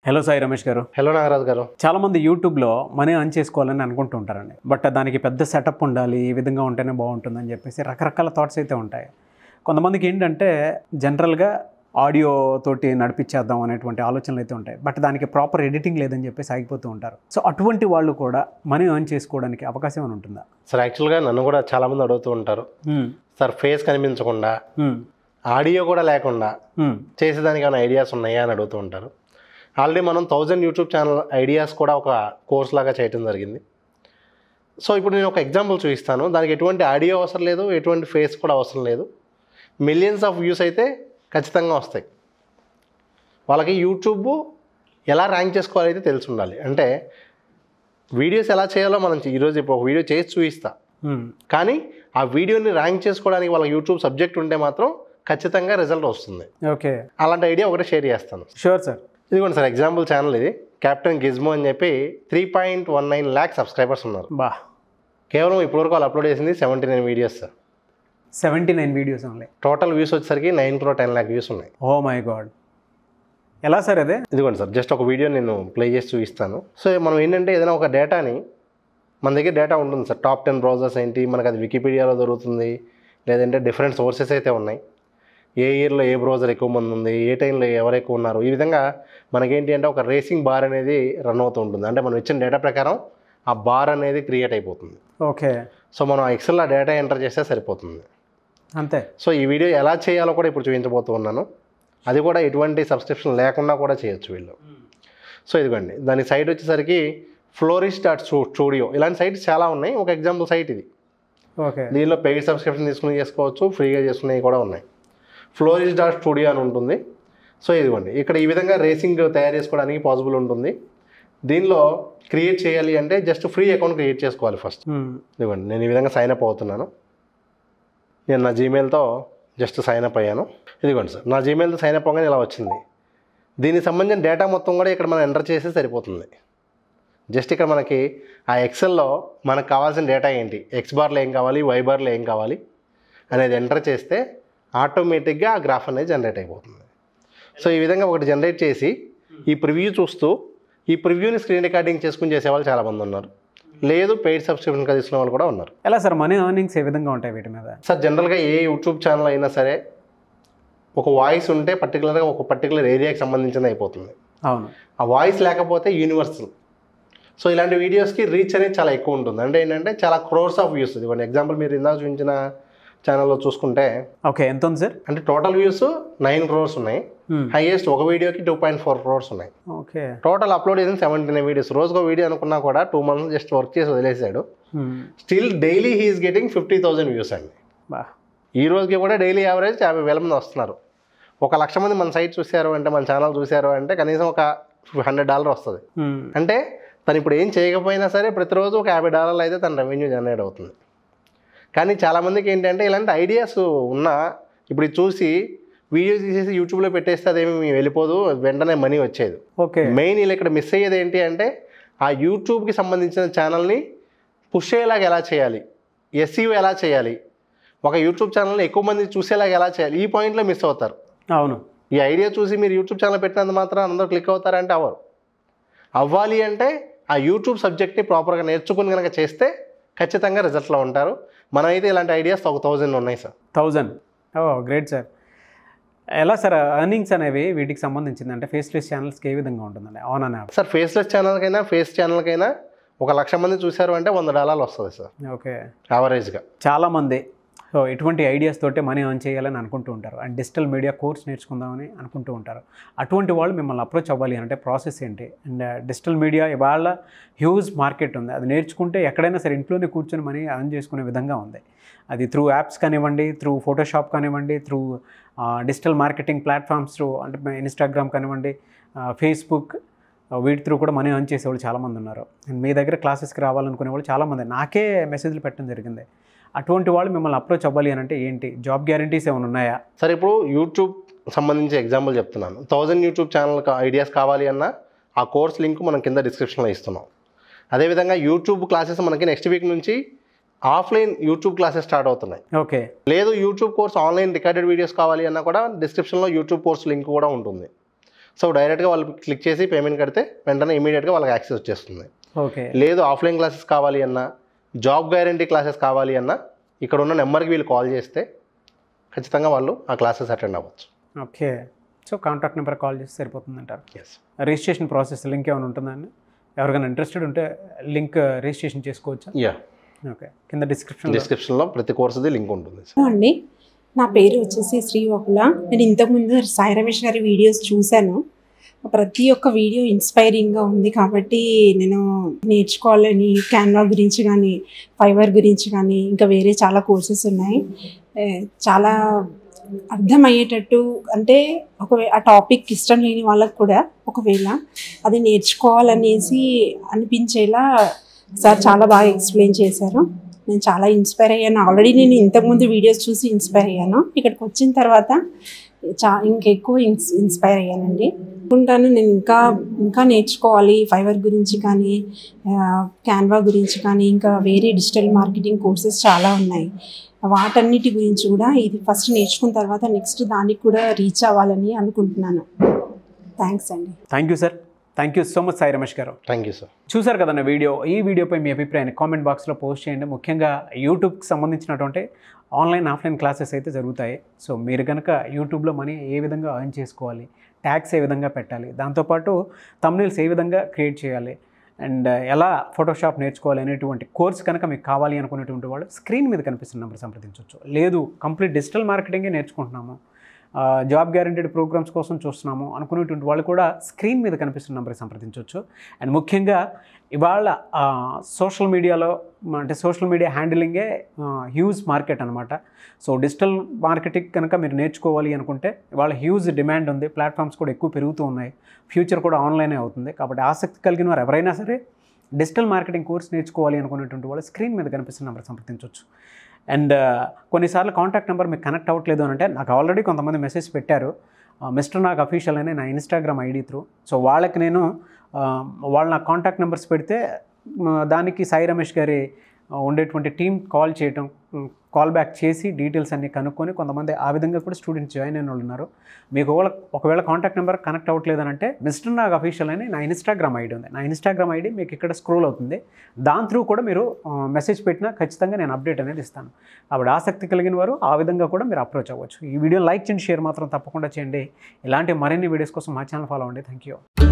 hello Sai Ramesh గారు hello Nagaraju గారు చాలా మంది యూట్యూబ్లో మనీ అర్న్ చేసుకోవాలని అనుకుంటూ ఉంటారండి బట్ దానికి పెద్ద సెటప్ ఉండాలి ఈ విధంగా ఉంటేనే బాగుంటుందని చెప్పేసి రకరకాల థాట్స్ అయితే ఉంటాయి కొంతమందికి ఏంటంటే జనరల్గా ఆడియో తోటి నడిపించేద్దాం అనేటువంటి ఆలోచనలు అయితే ఉంటాయి బట్ దానికి ప్రాపర్ ఎడిటింగ్ లేదని చెప్పేసి ఆగిపోతూ ఉంటారు సో అటువంటి వాళ్ళు కూడా మనీ ఎర్న్ చేసుకోవడానికి అవకాశం ఏమైనా ఉంటుందా సార్ యాక్చువల్గా నన్ను కూడా చాలామంది అడుగుతూ ఉంటారు సార్ ఫేస్ కనిపించకుండా ఆడియో కూడా లేకుండా చేసేదానికి ఏమైనా ఐడియాస్ ఉన్నాయా అని అడుగుతూ ఉంటారు ఆల్రెడీ మనం థౌజండ్ యూట్యూబ్ ఛానల్ ఐడియాస్ కూడా ఒక కోర్స్ లాగా చేయడం జరిగింది సో ఇప్పుడు నేను ఒక ఎగ్జాంపుల్ చూపిస్తాను దానికి ఎటువంటి ఆడియో అవసరం లేదు ఎటువంటి ఫేస్ కూడా అవసరం లేదు మిలియన్స్ ఆఫ్ వ్యూస్ అయితే ఖచ్చితంగా వస్తాయి వాళ్ళకి యూట్యూబ్ ఎలా ర్యాంక్ చేసుకోవాలో అయితే తెలిసి ఉండాలి అంటే వీడియోస్ ఎలా చేయాలో మనం ఈరోజు ఇప్పుడు ఒక వీడియో చేసి చూపిస్తా కానీ ఆ వీడియోని ర్యాంక్ చేసుకోవడానికి వాళ్ళ యూట్యూబ్ సబ్జెక్ట్ ఉంటే మాత్రం ఖచ్చితంగా రిజల్ట్ వస్తుంది ఓకే అలాంటి ఐడియా ఒకటి షేర్ చేస్తాను షూర్ సార్ ఇదిగోండి సార్ ఎగ్జాంపుల్ ఛానల్ ఇది కెప్టెన్ గిజ్మో అని చెప్పి three point one nine lakh subscribers ఉన్నారు బా కేవలం ఇప్పటివరకు వాళ్ళు అప్లోడ్ చేసింది seventy nine videos sir seventy nine videos ఉన్నాయి టోటల్ వ్యూస్ వచ్చేసరికి nine crore ten lakh views ఉన్నాయి ఓ మై గాడ్ ఎలా సార్ అదే ఇదిగోండి సార్ జస్ట్ ఒక వీడియో నేను ప్లే చేసి చూపిస్తాను సో మనం ఏంటంటే ఏదైనా ఒక డేటాని మన దగ్గర డేటా ఉంటుంది సార్ టాప్ టెన్ బ్రౌజర్స్ ఏంటి మనకు అది వికీపీడియాలో దొరుకుతుంది లేదంటే డిఫరెంట్ సోర్సెస్ అయితే ఉన్నాయి ఏ ఇయర్లో ఏ బ్రౌజర్ ఎక్కువ మంది ఉంది ఏ టైంలో ఎవరు ఎక్కువ ఉన్నారు ఈ విధంగా మనకేంటి అంటే ఒక రేసింగ్ బార్ అనేది రన్ అవుతూ ఉంటుంది అంటే మనం ఇచ్చిన డేటా ప్రకారం ఆ బార్ అనేది క్రియేట్ అయిపోతుంది ఓకే సో మనం ఎక్సెల్ ఆ డేటా ఎంటర్ చేస్తే సరిపోతుంది అంతే సో ఈ వీడియో ఎలా చేయాలో కూడా ఇప్పుడు చూపించబోతూ ఉన్నాను అది కూడా ఎటువంటి సబ్స్క్రిప్షన్ లేకుండా కూడా చేయొచ్చు వీళ్ళు సో ఇదిగోండి దాని సైట్ వచ్చేసరికి ఫ్లోరిష్ డాట్ స్టూడియో ఇలాంటి సైట్స్ చాలా ఉన్నాయి ఒక ఎగ్జాంపుల్ సైట్ ఇది ఓకే దీనిలో పెయిడ్ సబ్స్క్రిప్షన్ తీసుకుని చేసుకోవచ్చు ఫ్రీగా చేసుకునేవి కూడా ఉన్నాయి ఫ్లోరిష్ డాట్ స్టూడియో అని ఉంటుంది సో ఇదిగోండి ఇక్కడ ఈ విధంగా రేసింగ్ తయారు చేసుకోవడానికి పాసిబుల్ ఉంటుంది దీనిలో క్రియేట్ చేయాలి అంటే జస్ట్ ఫ్రీ అకౌంట్ క్రియేట్ చేసుకోవాలి ఫస్ట్ ఇదిగోండి నేను ఈ విధంగా సైన్ అప్ అవుతున్నాను నేను నా జీమెయిల్తో జస్ట్ సైన్ అప్ అయ్యాను ఇదిగోండి సార్ నా జీమెయిల్తో సైన్ అప్ అవ్వగానే ఇలా వచ్చింది దీనికి సంబంధించిన డేటా మొత్తం కూడా ఇక్కడ మనం ఎంటర్ చేస్తే సరిపోతుంది జస్ట్ ఇక్కడ మనకి ఆ ఎక్సెల్లో మనకు కావాల్సిన డేటా ఏంటి ఎక్స్ బార్లో ఏం కావాలి వై బార్లో ఏం కావాలి అనేది ఎంటర్ చేస్తే ఆటోమేటిక్గా ఆ గ్రాఫ్ అనేది జనరేట్ అయిపోతుంది సో ఈ విధంగా ఒకటి జనరేట్ చేసి ఈ ప్రివ్యూ చూస్తూ ఈ ప్రివ్యూని స్క్రీన్ రికార్డింగ్ చేసుకుని చేసేవాళ్ళు చాలామంది ఉన్నారు లేదు పెయిడ్ సబ్స్క్రిప్షన్ తీసుకునే వాళ్ళు కూడా ఉన్నారు ఎలా సార్ మనీ ఎర్నింగ్స్ ఏ విధంగా ఉంటాయి వీటి మీద సార్ జనరల్గా ఏ యూట్యూబ్ ఛానల్ అయినా సరే ఒక వాయిస్ ఉంటే పర్టికులర్గా ఒక పర్టికులర్ ఏరియాకి సంబంధించింది అయిపోతుంది అవును ఆ వాయిస్ లేకపోతే యూనివర్సల్ సో ఇలాంటి వీడియోస్కి రీచ్ అనేది చాలా ఎక్కువ ఉంటుంది అంటే ఏంటంటే చాలా క్రోర్స్ ఆఫ్ వ్యూస్ ఇవ్వండి ఎగ్జాంపుల్ మీరు ఇందాక చూపించిన ఛానల్లో చూసుకుంటే ఓకే ఎంత ఉంది సార్ అంటే టోటల్ వ్యూస్ నైన్ క్రోర్స్ ఉన్నాయి హైయెస్ట్ ఒక వీడియోకి టూ పాయింట్ ఫోర్ క్రోర్స్ ఉన్నాయి ఓకే టోటల్ అప్లోడ్ చేసిన సెవెంటీ నైన్ వీడియోస్ రోజుకో వీడియో అనుకున్నా కూడా టూ మంత్స్ జస్ట్ వర్క్ చేసి వదిలేశాడు still daily he's getting fifty thousand views అండి బా ఈ రోజుకి కూడా డైలీ యావరేజ్ యాభై వేల మంది వస్తున్నారు ఒక లక్ష మంది మన సైట్ చూశారు అంటే మన ఛానల్ చూశారు అంటే కనీసం ఒక హండ్రెడ్ డాలర్ వస్తుంది అంటే తను ఇప్పుడు ఏం చేయకపోయినా సరే ప్రతిరోజు ఒక యాభై డాలర్లు అయితే తన రెవెన్యూ జనరేట్ అవుతుంది కానీ చాలామందికి ఏంటంటే ఇలాంటి ఐడియాస్ ఉన్నా ఇప్పుడు ఇది చూసి వీడియో తీసేసి యూట్యూబ్లో పెట్టేస్తే అదేమి వెళ్ళిపోదు వెంటనే మనీ వచ్చేది ఓకే మెయిన్ వీళ్ళు ఇక్కడ మిస్ అయ్యేది ఏంటి అంటే ఆ యూట్యూబ్కి సంబంధించిన ఛానల్ని పుష్ అయ్యేలాగా ఎలా చేయాలి ఎస్ఈఓ ఎలా చేయాలి ఒక యూట్యూబ్ ఛానల్ని ఎక్కువ మంది చూసేలాగా ఎలా చేయాలి ఈ పాయింట్లో మిస్ అవుతారు అవును ఈ ఐడియా చూసి మీరు యూట్యూబ్ ఛానల్ పెట్టినంత మాత్రం అందరూ క్లిక్ అవుతారంటే అవ్వరు అవ్వాలి అంటే ఆ యూట్యూబ్ సబ్జెక్ట్ని ప్రాపర్గా నేర్చుకుని కనుక చేస్తే ఖచ్చితంగా రిజల్ట్లో ఉంటారు మనమైతే ఇలాంటి ఐడియాస్ ఒక థౌజండ్ ఉన్నాయి sir thousand oh great sir ఎలా సార్ ఎర్నింగ్స్ అనేవి వీటికి సంబంధించింది అంటే ఫేస్లెస్ ఛానల్స్కి ఏ విధంగా ఉంటుందండి ఆన్ అన్ యాప్ సార్ ఫేస్లెస్ ఛానల్కైనా ఫేస్ ఛానల్కైనా ఒక లక్ష మంది చూశారు అంటే వంద డాలర్లు వస్తుంది సార్ ఓకే యావరేజ్గా చాలామంది సో ఇటువంటి ఐడియాస్ తోటే మనీ ఎర్న్ చేయాలని అనుకుంటూ ఉంటారు అండ్ డిజిటల్ మీడియా కోర్స్ నేర్చుకుందామని అనుకుంటూ ఉంటారు అటువంటి వాళ్ళు మిమ్మల్ని అప్రోచ్ అవ్వాలి అంటే ప్రాసెస్ ఏంటి అండ్ డిజిటల్ మీడియా ఇవాళ హ్యూజ్ మార్కెట్ ఉంది అది నేర్చుకుంటే ఎక్కడైనా సరే ఇంట్లోనే కూర్చొని మనీ ఎర్న్ చేసుకునే విధంగా ఉంది అది త్రూ యాప్స్ కానివ్వండి త్రూ ఫోటోషాప్ కానివ్వండి through digital marketing platforms through అంటే ఇన్స్టాగ్రామ్ కానివ్వండి ఫేస్బుక్ వీటి త్రూ కూడా మనీ ఎర్న్ చేసేవాళ్ళు చాలామంది ఉన్నారు అండ్ మీ దగ్గర క్లాసెస్కి రావాలనుకునే వాళ్ళు చాలామంది నాకే మెసేజ్లు పెట్టడం జరిగింది అటువంటి వాళ్ళు మిమ్మల్ని అప్రోచ్ అవ్వాలి అని అంటే ఏంటి జాబ్ గ్యారంటీస్ ఏమైనా ఉన్నాయా సరే ఇప్పుడు యూట్యూబ్ సంబంధించి ఎగ్జాంపుల్ చెప్తున్నాను థౌజండ్ యూట్యూబ్ ఛానల్ ఐడియాస్ కావాలి అన్న ఆ కోర్స్ లింక్ మనం కింద డిస్క్రిప్షన్లో ఇస్తున్నాం అదేవిధంగా యూట్యూబ్ క్లాసెస్ మనకి నెక్స్ట్ వీక్ నుంచి ఆఫ్లైన్ యూట్యూబ్ క్లాసెస్ స్టార్ట్ అవుతున్నాయి ఓకే లేదు YouTube course online recorded videos కావాలి అన్నా కూడా డిస్క్రిప్షన్లో యూట్యూబ్ కోర్స్ లింక్ కూడా ఉంటుంది సో డైరెక్ట్గా వాళ్ళు క్లిక్ చేసి పేమెంట్ కడితే వెంటనే ఇమీడియట్గా వాళ్ళకి యాక్సెస్ వచ్చేస్తుంది ఓకే లేదు ఆఫ్లైన్ క్లాసెస్ కావాలి అన్నా జాబ్ గ్యారంటీ క్లాసెస్ కావాలి అన్నా ఇక్కడ ఉన్న నెంబర్కి వీళ్ళు కాల్ చేస్తే ఖచ్చితంగా వాళ్ళు ఆ క్లాసెస్ అటెండ్ అవ్వచ్చు okay so contact number call చేసి సరిపోతుంది అంటారు ఎస్ రిజిస్ట్రేషన్ ప్రాసెస్ లింక్ ఏమైనా ఉంటుందండి ఎవరికైనా ఇంట్రెస్టెడ్ ఉంటే లింక్ రిజిస్ట్రేషన్ చేసుకోవచ్చా యా ఓకే కింద డిస్క్రిప్షన్ డిస్క్రిప్షన్లో ప్రతి కోర్సుది లింక్ ఉంటుంది హలో అండి నా పేరు వచ్చేసి శ్రీవకుల నేను ఇంతకుముందు సాయి రమేష్ గారి వీడియోస్ చూశాను ప్రతి ఒక్క వీడియో ఇన్స్పైరింగ్గా ఉంది కాబట్టి నేను నేర్చుకోవాలని క్యాన్వా గురించి కానీ ఫైబర్ గురించి కానీ ఇంకా వేరే చాలా కోర్సెస్ ఉన్నాయి ఏ, చాలా అర్థమయ్యేటట్టు అంటే ఒకవే ఆ టాపిక్ ఇష్టం లేని వాళ్ళకు కూడా ఒకవేళ అది నేర్చుకోవాలనేసి అనిపించేలా సార్ చాలా బాగా ఎక్స్ప్లెయిన్ చేశారు నేను చాలా ఇన్స్పైర్ అయ్యాను ఆల్రెడీ నేను ఇంతకుముందు వీడియోస్ చూసి ఇన్స్పైర్ అయ్యాను ఇక్కడికి వచ్చిన తర్వాత చా ఇంకెక్కువ ఇన్స్ ఇన్స్పైర్ అయ్యానండి అనుకుంటాను నేను ఇంకా ఇంకా నేర్చుకోవాలి ఫైబర్ గురించి కానీ క్యాన్వా గురించి కానీ ఇంకా వేరే డిజిటల్ మార్కెటింగ్ కోర్సెస్ చాలా ఉన్నాయి వాటన్నిటి గురించి కూడా ఇది ఫస్ట్ నేర్చుకున్న తర్వాత నెక్స్ట్ దానికి కూడా రీచ్ అవ్వాలని అనుకుంటున్నాను థ్యాంక్స్ అండి thank you sir thank you so much Sai Ramesh గారు థ్యాంక్ యూ సార్ చూసారు కదన్న వీడియో ఈ వీడియోపై మీ అభిప్రాయాన్ని కామెంట్ బాక్స్లో పోస్ట్ చేయండి ముఖ్యంగా యూట్యూబ్కి సంబంధించినటువంటి ఆన్లైన్ ఆఫ్లైన్ క్లాసెస్ అయితే జరుగుతాయి సో మీరు కనుక యూట్యూబ్లో మనీ ఏ విధంగా ఎర్న్ చేసుకోవాలి ట్యాక్స్ ఏ విధంగా పెట్టాలి దాంతోపాటు తమ్నైల్స్ ఏ విధంగా క్రియేట్ చేయాలి అండ్ ఎలా ఫోటోషాప్ నేర్చుకోవాలి అనేటువంటి కోర్స్ కనుక మీకు కావాలి అనుకునేటువంటి వాళ్ళు స్క్రీన్ మీద కనిపిస్తున్న నెంబర్ సంప్రదించవచ్చు లేదు కంప్లీట్ డిజిటల్ మార్కెటింగే నేర్చుకుంటున్నాము ఆ, జాబ్ గ్యారంటీడ్ ప్రోగ్రామ్స్ కోసం చూస్తున్నాము అనుకునేటువంటి వాళ్ళు కూడా స్క్రీన్ మీద కనిపిస్తున్న నెంబర్కి సంప్రదించవచ్చు అండ్ ముఖ్యంగా ఇవాళ ఆ, సోషల్ మీడియాలో మ- అంటే సోషల్ మీడియా హ్యాండిలింగే ఆ, హ్యూజ్ మార్కెట్ అనమాట సో డిజిటల్ మార్కెటింగ్ కనుక మీరు నేర్చుకోవాలి అనుకుంటే ఇవాళ హ్యూజ్ డిమాండ్ ఉంది ప్లాట్ఫామ్స్ కూడా ఎక్కువ పెరుగుతూ ఉన్నాయి ఫ్యూచర్ కూడా ఆన్లైనే అవుతుంది కాబట్టి ఆసక్తి కలిగిన వారు ఎవరైనా సరే డిజిటల్ మార్కెటింగ్ కోర్స్ నేర్చుకోవాలి అనుకునేటువంటి వాళ్ళు స్క్రీన్ మీద కనిపిస్తున్న నెంబర్ సంప్రదించవచ్చు అండ్ కొన్నిసార్లు కాంటాక్ట్ నెంబర్ మీకు కనెక్ట్ అవ్వట్లేదు అని అంటే నాకు ఆల్రెడీ కొంతమంది మెసేజ్ పెట్టారు మిస్టర్ నాకు అఫీషియల్ అనే నా ఇన్స్టాగ్రామ్ ఐడి త్రూ సో వాళ్ళకి నేను ఆ, వాళ్ళ నా కాంటాక్ట్ నెంబర్స్ పెడితే మ, దానికి సాయి రమేష్ గారి ఆ, ఉండేటువంటి టీం కాల్ చేయటం కాల్ బ్యాక్ చేసి డీటెయిల్స్ అన్ని కనుక్కొని కొంతమంది ఆ విధంగా కూడా స్టూడెంట్స్ జాయిన్ అయిన వాళ్ళు ఉన్నారు మీకు ఒకవేళ ఒకవేళ కాంటాక్ట్ నెంబర్ కనెక్ట్ అవ్వట్లేదు అని అంటే మిస్టర్ నాగ్ అఫీషియల్ అని నా ఇన్స్టాగ్రామ్ ఐడి ఉంది నా ఇన్స్టాగ్రామ్ ఐడి మీకు ఇక్కడ స్క్రోల్ అవుతుంది దాని త్రూ కూడా మీరు మెసేజ్ పెట్టినా ఖచ్చితంగా నేను అప్డేట్ అనేది ఇస్తాను కాబట్టి ఆసక్తి కలిగిన వారు ఆ విధంగా కూడా మీరు అప్రోచ్ అవ్వచ్చు ఈ వీడియో లైక్ చేయండి షేర్ మాత్రం తప్పకుండా చేయండి ఇలాంటి మరిన్ని వీడియోస్ కోసం మా ఛానల్ ఫాలో అవ్వండి థ్యాంక్ యూ